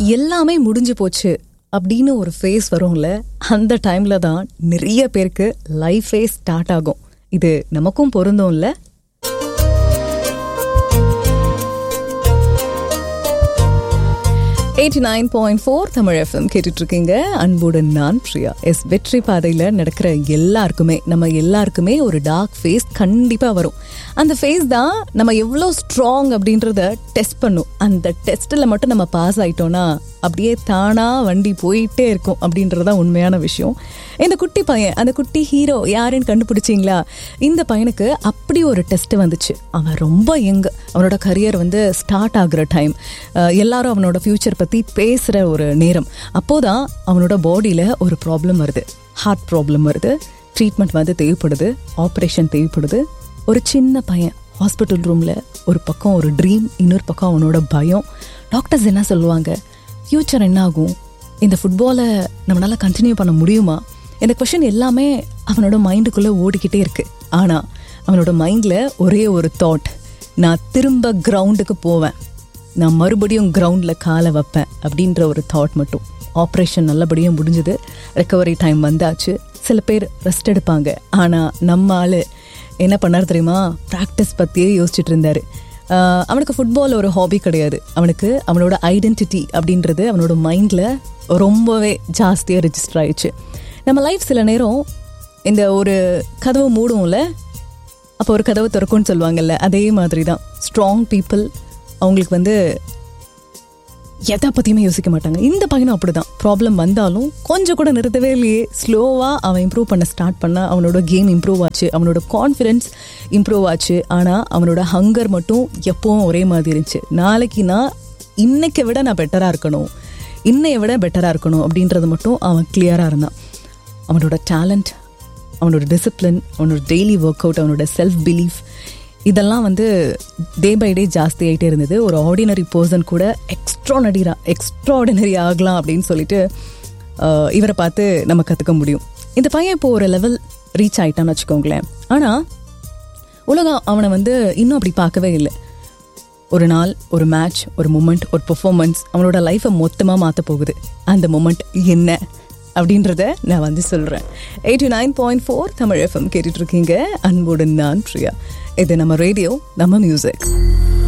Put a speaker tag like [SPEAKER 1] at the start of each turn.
[SPEAKER 1] எல்லாமே முடிஞ்சு போச்சு அப்படின்னு ஒரு ஃபேஸ் வரும்ல அந்த டைம்ல தான் நிறைய பேருக்கு லைஃபே ஸ்டார்ட் ஆகும் இது நமக்கும் பொருந்தும்ல eighty nine point four Tamil FM கேட்டுட்டு இருக்கீங்க அன்புடன் நான் பிரியா எஸ் வெற்றி பாதையில் நடக்கிற எல்லாருக்குமே நம்ம எல்லாருக்குமே ஒரு டார்க் ஃபேஸ் கண்டிப்பாக வரும் அந்த ஃபேஸ் தான் நம்ம எவ்வளோ ஸ்ட்ராங் அப்படின்றத டெஸ்ட் பண்ணும் அந்த டெஸ்ட்டில் மட்டும் நம்ம பாஸ் ஆயிட்டோம்னா அப்படியே தானாக வண்டி போயிட்டே இருக்கும் அப்படின்றது தான் உண்மையான விஷயம் இந்த குட்டி பையன் அந்த குட்டி ஹீரோ யாருன்னு கண்டுபிடிச்சிங்களா இந்த பையனுக்கு அப்படி ஒரு டெஸ்ட் வந்துச்சு அவன் ரொம்ப யங் அவனோட கரியர் வந்து ஸ்டார்ட் ஆகுற டைம் எல்லாரும் அவனோட ஃப்யூச்சர் பற்றி பேசுகிற ஒரு நேரம் அப்போதான் அவனோட பாடியில் ஒரு ப்ராப்ளம் வருது ஹார்ட் ப்ராப்ளம் வருது ட்ரீட்மெண்ட் வந்து தேவைப்படுது ஆப்ரேஷன் தேவைப்படுது ஒரு சின்ன பையன் ஹாஸ்பிட்டல் ரூமில் ஒரு பக்கம் ஒரு ட்ரீம் இன்னொரு பக்கம் அவனோட பயம் டாக்டர்ஸ் என்ன சொல்லுவாங்க ஃப்யூச்சர் என்ன ஆகும் இந்த ஃபுட்பாலை நம்மளால் கண்டினியூ பண்ண முடியுமா இந்த கொஷின் எல்லாமே அவனோட மைண்டுக்குள்ளே ஓடிக்கிட்டே இருக்கு ஆனால் அவனோட மைண்டில் ஒரே ஒரு தாட் நான் திரும்ப கிரவுண்டுக்கு போவேன் நான் மறுபடியும் கிரவுண்டில் காலை வைப்பேன் அப்படின்ற ஒரு தாட் மட்டும் ஆப்ரேஷன் நல்லபடியாக முடிஞ்சது ரெக்கவரி டைம் வந்தாச்சு சில பேர் ரெஸ்ட் எடுப்பாங்க ஆனால் நம்ம ஆள் என்ன பண்ணார் தெரியுமா ப்ராக்டிஸ் பற்றியே யோசிச்சுட்டு இருந்தார் அவனுக்கு ஃபுட்பால் ஒரு ஹாபி கிடையாது அவனுக்கு அவனோட ஐடென்டிட்டி அப்படின்றது அவனோட மைண்டில் ரொம்பவே ஜாஸ்தியாக ரிஜிஸ்டர் ஆயிடுச்சு நம்ம லைஃப் சில நேரம் இந்த ஒரு கதவு மூடும்ல அப்போ ஒரு கதவு திறக்கும்னு சொல்லுவாங்கல்ல அதே மாதிரி தான் ஸ்ட்ராங் பீப்புள் அவங்களுக்கு வந்து எதை பற்றியுமே யோசிக்க மாட்டாங்க இந்த பையனும் அப்படிதான் ப்ராப்ளம் வந்தாலும் கொஞ்சம் கூட நிறுத்தவே இல்லையே ஸ்லோவாக அவன் இம்ப்ரூவ் பண்ண ஸ்டார்ட் பண்ண அவனோட கேம் இம்ப்ரூவ் ஆச்சு அவனோட கான்ஃபிடென்ஸ் இம்ப்ரூவ் ஆச்சு ஆனால் அவனோட ஹங்கர் மட்டும் எப்பவும் ஒரே மாதிரி இருந்துச்சு நாளைக்கு நான் இன்னைக்கு விட நான் பெட்டராக இருக்கணும் இன்னைய விட பெட்டராக இருக்கணும் அப்படின்றது மட்டும் அவன் கிளியராக இருந்தான் அவனோட டேலண்ட் அவனோட டிசிப்ளின் அவனோட டெய்லி ஒர்க் அவுட் அவனோட செல்ஃப் பிலீஃப் இதெல்லாம் வந்து டே பை டே ஜாஸ்தி ஆகிட்டே இருந்தது ஒரு ஆர்டினரி பர்சன் கூட எக்ஸ்ட்ரானரியா எக்ஸ்ட்ராடினரி ஆகலாம் அப்படின்னு சொல்லிட்டு இவரை பார்த்து நம்ம கற்றுக்க முடியும் இந்த பையன் இப்போ ஒரு லெவல் ரீச் ஆயிட்டான்னு வச்சுக்கோங்களேன் ஆனால் உலகம் அவனை வந்து இன்னும் அப்படி பார்க்கவே இல்லை ஒரு நாள் ஒரு மேட்ச் ஒரு மூமெண்ட் ஒரு பெர்ஃபார்மன்ஸ் அவனோட லைஃப்பை மொத்தமாக மாற்ற போகுது அந்த மூமெண்ட் என்ன அப்படின்றத நான் வந்து சொல்கிறேன் eighty nine point four Tamil FM கேட்டுட்ருக்கீங்க அன்புடன் நான் பிரியா இது நம்ம ரேடியோ நம்ம மியூசிக்